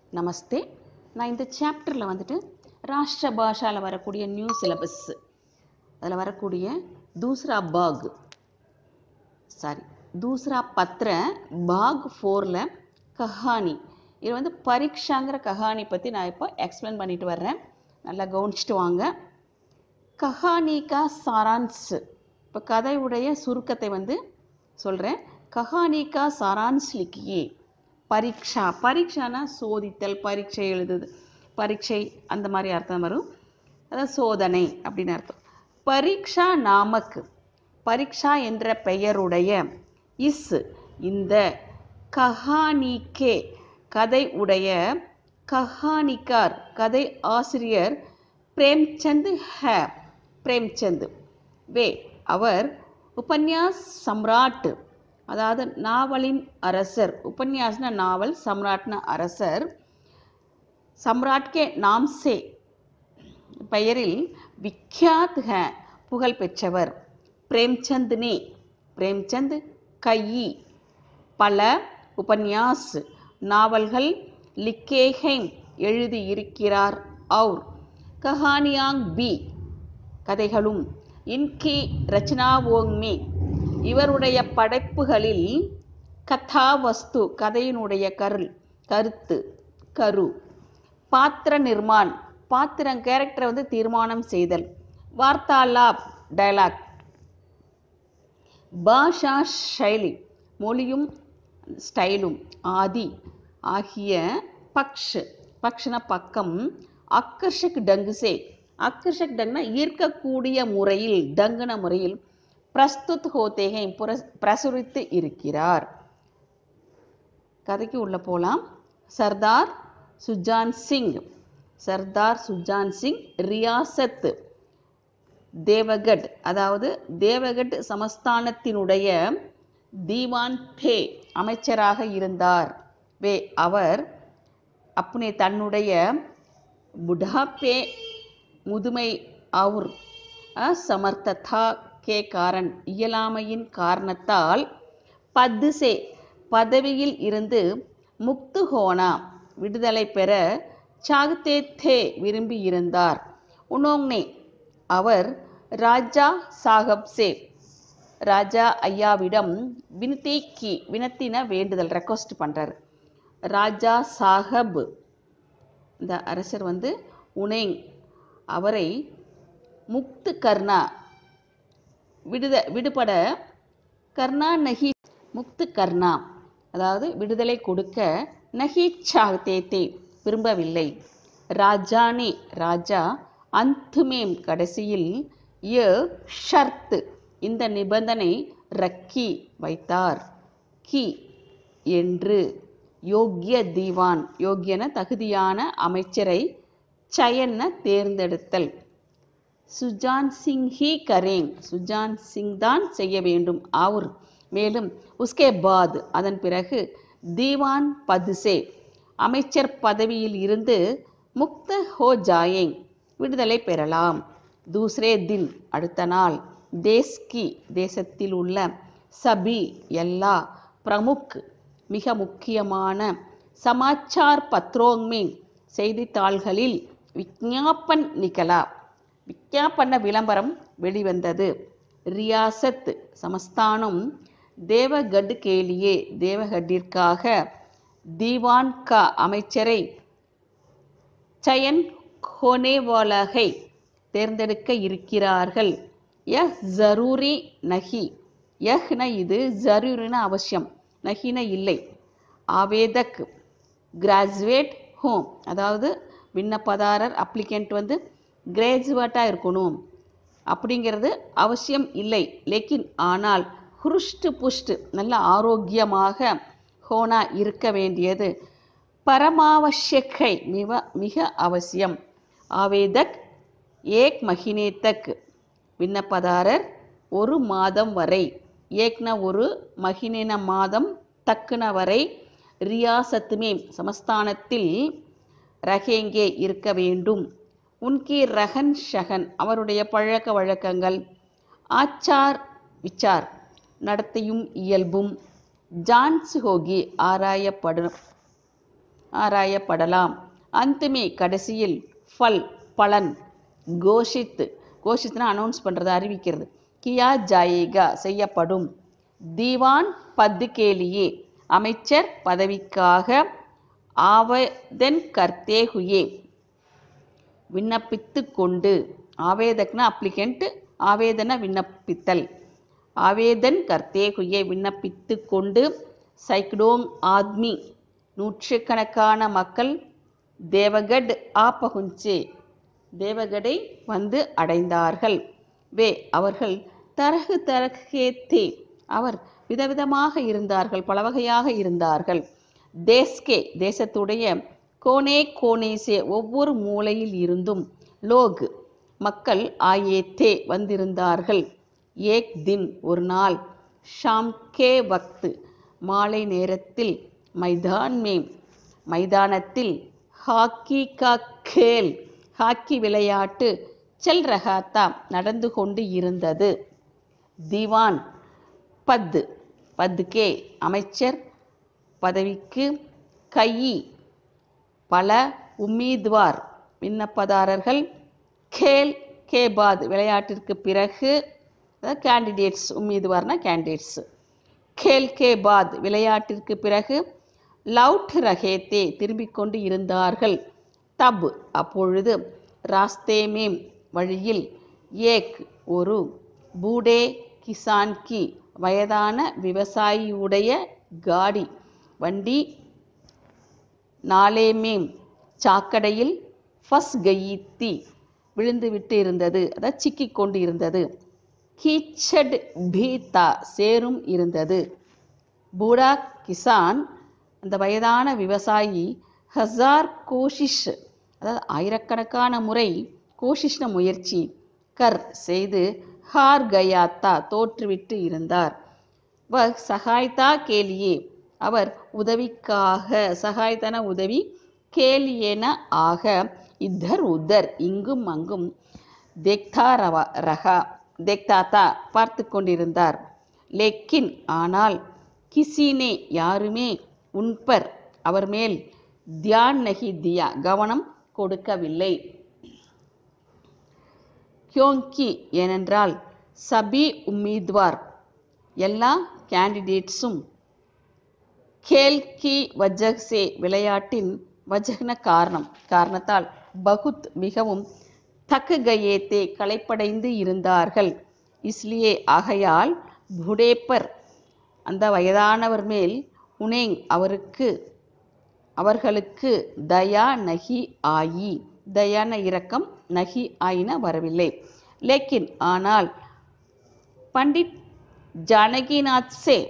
நமஸ்தே நான் இந்த சாப்டரில் வந்துட்டு ராஷ்டிர பாஷாவில் வரக்கூடிய நியூ சிலபஸ் அதில் வரக்கூடிய தூஸ்ரா பாக் சாரி தூஸ்ரா பத்ர பாக் ஃபோரில் கஹானி இது வந்து பரீட்சாங்கிற கஹானி பற்றி நான் இப்போ எக்ஸ்பிளைன் பண்ணிட்டு வர்றேன் நல்லா கவனிச்சிட்டு வாங்க கஹானி கா சாரான்ஸ் இப்போ கதையுடைய சுருக்கத்தை வந்து சொல்கிறேன் கஹானி கா சாரான்ஸ் லிக்கியே பரீட்சா பரீட்சானா சோதித்தல் பரீட்சை எழுதுது பரீட்சை அந்த மாதிரி அர்த்தம் வரும் அதாவது சோதனை அப்படின்னு அர்த்தம் பரீட்சா நாமக் பரீட்சா என்ற பெயருடைய இஸ் இந்த கஹானிக்கே கதை உடைய கஹானிக்கார் கதை ஆசிரியர் பிரேம்சந்த் ஹ பிரேம்சந்த் வே அவர் உபன்யாஸ் சம்ராட் அதாவது நாவலின் அரசர் உபன்யாஸ்ன நாவல் சம்ராட்ன அரசர் சம்ராட்கே நாம்சே பெயரில் விக்யாத் ஹ புகழ் பெற்றவர் பிரேம்சந்த் நே பிரேம்சந்த் கையி பல உபன்யாஸ் நாவல்கள் லிக்கேஹெங் எழுதியிருக்கிறார் அவுர் கஹானியாங் பி கதைகளும் இன்கி ரச்சனாவோங்மே இவருடைய படைப்புகளில் கதாவஸ்து கதையினுடைய கருள் கருத்து கரு பாத்திர நிர்மாண் பாத்திரம் கேரக்டரை வந்து தீர்மானம் செய்தல் வார்த்தாலாப் டயலாக் பாஷா ஷைலி மொழியும் ஸ்டைலும் ஆதி ஆகிய பக்ஷ் பக்ஷன பக்கம் அக்கர்ஷக் டங்குசே அக்கர்ஷக் டங்குனா ஈர்க்கக்கூடிய முறையில் டங்குன முறையில் பிரஸ்துத் ஹோத்தேகை புர பிரசுரித்து இருக்கிறார் கதைக்கு உள்ள போலாம் சர்தார் சுஜான் சிங் சர்தார் சுஜான் சிங் ரியாசத் தேவகட் அதாவது தேவகட் சமஸ்தானத்தினுடைய தீவான் பே அமைச்சராக இருந்தார் வே அவர் அப்புனே தன்னுடைய புடாப்பே முதுமை அவர் அசமர்த்ததா கே காரன் இயலாமையின் காரணத்தால் பத்துசே பதவியில் இருந்து முக்து ஹோனா விடுதலை பெற சாகுத்தே தே விரும்பி இருந்தார் உனோங்னே அவர் ராஜா சாஹப் சே ராஜா ஐயாவிடம் வினத்தி கி வினத்தின வேண்டுதல் ரெக்வஸ்ட் பண்ணுறாரு ராஜா சாஹப் இந்த அரசர் வந்து உனேங் அவரை முக்து கர்ணா விடுத விடுபட கர்ணா நகி முக்து கர்ணா அதாவது விடுதலை கொடுக்க நகி சாகத்தேத்தே விரும்பவில்லை ராஜானே ராஜா அந்துமேம் கடைசியில் ய ஷர்த் இந்த நிபந்தனை ரக்கி வைத்தார் கி என்று யோக்கிய தீவான் யோக்கியன தகுதியான அமைச்சரை சயன்ன தேர்ந்தெடுத்தல் சுஜான் சிங் ஹி கரேங் சுஜான் சிங் தான் செய்ய வேண்டும் அவர் மேலும் உஸ்கே பாத் அதன் பிறகு தீவான் பதுசே அமைச்சர் பதவியில் இருந்து முக்த ஹோ ஜாயேங் விடுதலை பெறலாம் தூசரே தின் அடுத்த நாள் தேஸ்கி தேசத்தில் உள்ள சபி எல்லா பிரமுக் மிக முக்கியமான சமாச்சார் பத்ரோங்மிங் செய்தித்தாள்களில் விஞ்ஞாபன் நிகலா விஞ்ஞாபன விளம்பரம் வெளிவந்தது ரியாசத் சமஸ்தானம் தேவகட் கேலியே தேவகட்டிற்காக தீவான் கா அமைச்சரை சயன் ஹோனேவாலகை தேர்ந்தெடுக்க இருக்கிறார்கள் யஹ் ஜரூரி நஹி யஹ்ன இது ஜரூரின அவசியம் நஹின இல்லை ஆவேதக் கிராஜுவேட் ஹோம் அதாவது விண்ணப்பதாரர் அப்ளிகண்ட் வந்து கிராஜுவேட்டாக இருக்கணும் அப்படிங்கிறது அவசியம் இல்லை லேக்கின் ஆனால் ஹுருஷ்டு புஷ்டு நல்ல ஆரோக்கியமாக ஹோனா இருக்க வேண்டியது பரமாவசியக்கை மிக மிக அவசியம் ஆவேதக் ஏக் மகினே தக் விண்ணப்பதாரர் ஒரு மாதம் வரை ஏக்ன ஒரு மகினின மாதம் தக்குன வரை ரியாசத்துமே சமஸ்தானத்தில் ரகேங்கே இருக்க வேண்டும் உன்கி ரகன் ஷகன் அவருடைய பழக்க வழக்கங்கள் ஆச்சார் விச்சார் நடத்தையும் இயல்பும் ஜான்ஸ் ஹோகி ஆராயப்படும் ஆராயப்படலாம் அந்துமே கடைசியில் ஃபல் பலன் கோஷித் கோஷித்னா அனௌன்ஸ் பண்ணுறது அறிவிக்கிறது கியா ஜாயேகா செய்யப்படும் தீவான் பத்து கேலியே அமைச்சர் பதவிக்காக ஆவதன் கர்த்தே ஹுயே விண்ணப்பித்து கொண்டு ஆவேதக்னா அப்ளிகண்ட் ஆவேதன விண்ணப்பித்தல் ஆவேதன் கர்த்தே ஹுயே விண்ணப்பித்து கொண்டு சைக்டோங் ஆத்மி நூற்றுக்கணக்கான மக்கள் தேவகட் ஆப்பகுஞ்சே தேவகடை வந்து அடைந்தார்கள் வே அவர்கள் தரகு தரகே தே அவர் விதவிதமாக இருந்தார்கள் பல வகையாக இருந்தார்கள் தேஸ்கே தேசத்துடைய கோனே கோனேசே ஒவ்வொரு மூலையில் இருந்தும் லோக் மக்கள் ஆயே தே வந்திருந்தார்கள் ஏக் தின் ஒரு நாள் ஷாம் கே வக்து மாலை நேரத்தில் மைதான் மேம் மைதானத்தில் ஹாக்கி கா கேல் ஹாக்கி விளையாட்டு செல் ரகாத்தா நடந்து கொண்டு இருந்தது திவான் பத்து பத்து கே அமைச்சர் பதவிக்கு கையி பல உம்மீத்வார் விண்ணப்பதாரர்கள் கேல் கேபாத் விளையாட்டிற்கு பிறகு கேண்டிடேட்ஸ் உம்மீதுவார்னா கேண்டிடேட்ஸ் கேல் கே பாத் விளையாட்டிற்கு பிறகு லவுட் ரஹேத்தே திரும்பிக் கொண்டு இருந்தார்கள் தப் அப்பொழுது ராஸ்தே மேம் வழியில் ஏக் ஒரு பூடே கிசான் கி வயதான விவசாயியுடைய காடி வண்டி நாளே மேம் சாக்கடையில் ஃபஸ் கயித்தி விழுந்துவிட்டு இருந்தது அதாவது சிக்கிக் கொண்டு இருந்தது கீச்சட் பீதா சேரும் இருந்தது பூடா கிசான் அந்த வயதான விவசாயி ஹசார் கோஷிஷ் அதாவது ஆயிரக்கணக்கான முறை கோஷிஷ்ன முயற்சி கர் செய்து ஹார் கயாத்தா தோற்றுவிட்டு இருந்தார் வ சகாய்தா கேலியே அவர் உதவிக்காக சகாய்தன உதவி கேலியேன ஆக இதர் உதர் இங்கும் அங்கும் தேக்தா ரவா ரகா தேக்தாத்தா பார்த்து கொண்டிருந்தார் லேக்கின் ஆனால் கிசினே யாருமே உன்பர் அவர் மேல் தியான் நகி தியா கவனம் கொடுக்கவில்லை கியோங்கி ஏனென்றால் சபி உம்மீத்வார் எல்லா கேண்டிடேட்ஸும் கேல் கி வஜக் சே விளையாட்டின் வஜக்ன காரணம் காரணத்தால் பகுத் மிகவும் தக்கு கயேத்தே களைப்படைந்து இருந்தார்கள் இஸ்லியே ஆகையால் புடேப்பர் அந்த வயதானவர் மேல் உனேங் அவருக்கு அவர்களுக்கு தயா நகி ஆயி தயான இரக்கம் நகி ஆயின வரவில்லை லேக்கின் ஆனால் பண்டிட் ஜானகிநாத் சே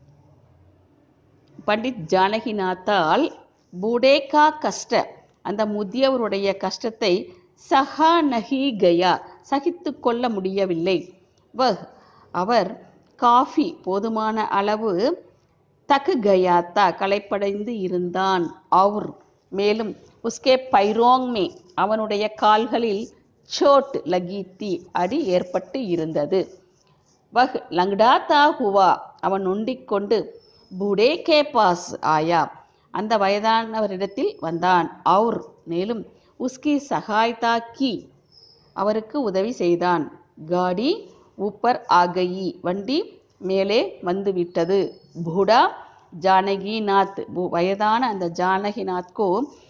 பண்டிட் ஜானகிநாத்தால் பூடேகா கஷ்ட அந்த முதியவருடைய கஷ்டத்தை சஹா நகி கயா சகித்து கொள்ள முடியவில்லை வஹ் அவர் காஃபி போதுமான அளவு தக்கு கயாத்தா களைப்படைந்து இருந்தான் அவர் மேலும் உஸ்கே பைரோங் மே அவனுடைய கால்களில் சோட் லகீத்தி அடி ஏற்பட்டு இருந்தது வஹ் லங்டாத்தா ஹுவா அவன் நொண்டிக்கொண்டு பூடே கே பாஸ் ஆயா அந்த வயதானவரிடத்தில் வந்தான் அவர் மேலும் உஸ்கி சகாய்தா கி அவருக்கு உதவி செய்தான் காடி ஊப்பர் ஆகயி வண்டி மேலே வந்துவிட்டது பூடா ஜானகிநாத் பூ- வயதான அந்த ஜானகிநாத்கோ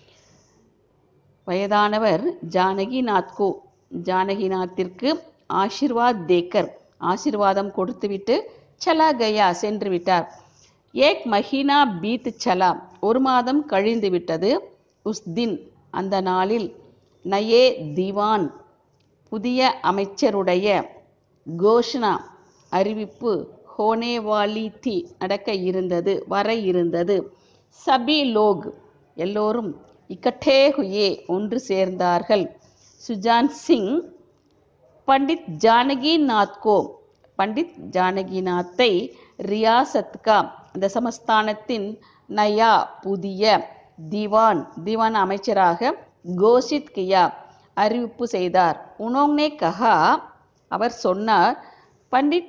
வயதானவர் ஜானகிநாத்கோ ஜானகிநாத்திற்கு ஆசிர்வாத் தேக்கர் ஆசிர்வாதம் கொடுத்துவிட்டு சலா கயா சென்று விட்டார் ஏக் மஹீனா பீத் சலா ஒரு மாதம் கழிந்து விட்டது உஸ் தின் அந்த நாளில் நயே திவான் புதிய அமைச்சருடைய கோஷ்னா அறிவிப்பு ஹோனேவாலி தி நடக்க இருந்தது வர இருந்தது சபி லோக் எல்லோரும் இக்கட்டே ஹுயே ஒன்று சேர்ந்தார்கள் சுஜான் சிங் பண்டித் ஜானகிநாத் கோ பண்டித் ஜானகிநாத்தை ரியாசத்கா அந்த சமஸ்தானத்தின் நயா புதிய திவான் திவான் அமைச்சராக கோஷித் கியா அறிவிப்பு செய்தார் உனோங்னே கஹா அவர் சொன்னார் பண்டிட்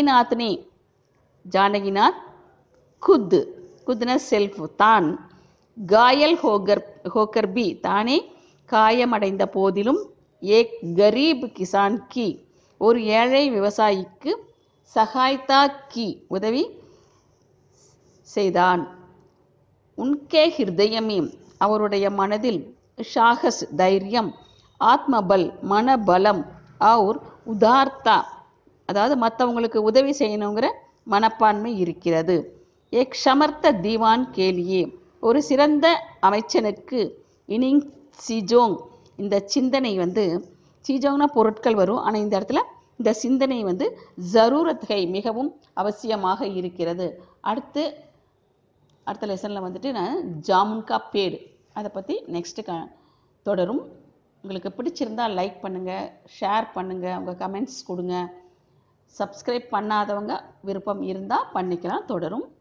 ஜானகிநாத்னே ஜானகிநாத் குத் குத்ன செல்ஃப் தான் காயல் ஹோகர் ஹோக்கர் பி தானே காயமடைந்த போதிலும் ஏக் கரீப் கிசான் கி ஒரு ஏழை விவசாயிக்கு சகாய்தா கி உதவி செய்தான் உன்கே ஹிருதயமே அவருடைய மனதில் ஷாகஸ் தைரியம் ஆத்மபல் மனபலம் அவுர் உதார்த்தா அதாவது மற்றவங்களுக்கு உதவி செய்யணுங்கிற மனப்பான்மை இருக்கிறது எக் சமர்த்த தீவான் கேலியே ஒரு சிறந்த அமைச்சனுக்கு இனிங் சிஜோங் இந்த சிந்தனை வந்து சிஜோங்னா பொருட்கள் வரும் ஆனால் இந்த இடத்துல இந்த சிந்தனை வந்து ஜரூரத்கை மிகவும் அவசியமாக இருக்கிறது அடுத்து அடுத்த லெசனில் வந்துட்டு நான் ஜாமுன் கா பேடு அதை பற்றி நெக்ஸ்ட்டு க தொடரும் உங்களுக்கு பிடிச்சிருந்தா லைக் பண்ணுங்கள் ஷேர் பண்ணுங்கள் உங்கள் கமெண்ட்ஸ் கொடுங்க சப்ஸ்கிரைப் பண்ணாதவங்க விருப்பம் இருந்தால் பண்ணிக்கலாம் தொடரும்